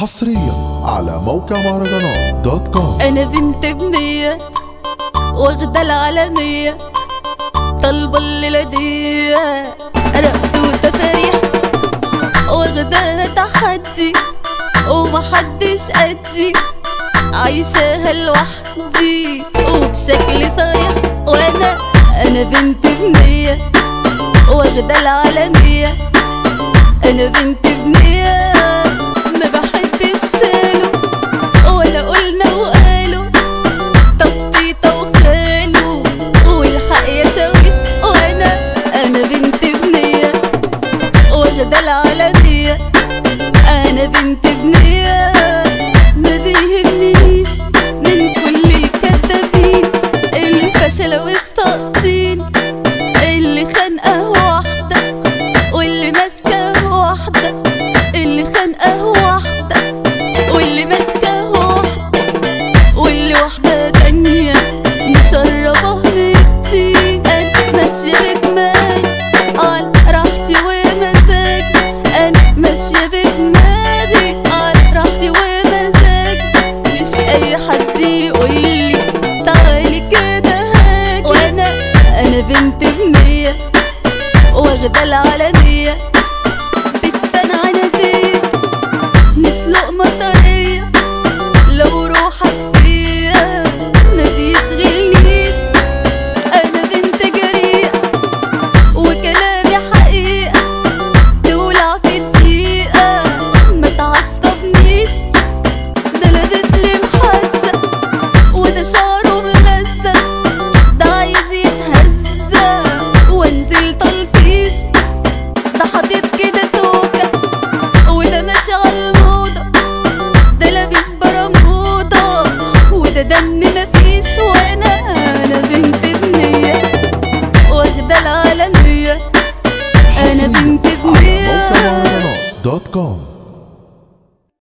حصريا على موقع مهرجانات دوت كوم انا بنت بنية واخدة العالمية طالبة الليلة دي رقص وتفاريح واخداها تحدي ومحدش قدي عايشاها لوحدي وبشكل صريح وانا انا بنت بنية واخدة العالمية انا بنت بنية ما بحبش شاله ولا قلنا وقالوا تخطيطة وخاله والحق يا شاويش وانا انا بنت بنية واخدة العالمية انا بنت بنية ما بيهمنيش من كل الكدابين اللي فشل وسطاطين اللي خانقة واحدة واللي ماسكة واحدة اللي خانقة واحدة واللي ماسكة واحدة واللي واحدة تانية مشربة هنيتي أنا ماشية بدماغي على راحتي ومزاجي أنا ماشية بدماغي على راحتي ومزاجي مش أي حد يقولي تعالي كده هاجي وأنا أنا بنت بنية واخدة العالمية بنت أنا عنادية مش لقمة طرية لو روحك فيها ما بيشغلنيش انا بنت جريئة وكلامي حقيقة تولع في دقيقة ما تعصبنيش ده لابس لي محزة وده شعره ملزق ده عايز يتهزق وانزل تلطيش ده حاطط كده توكة وده ماشي على الموضة ده لابس برموضة وده دم مفيش وانا انا بنت بنية واخدة العالمية انا حصريا بنت على موقع بنية مهرجانات دوت كوم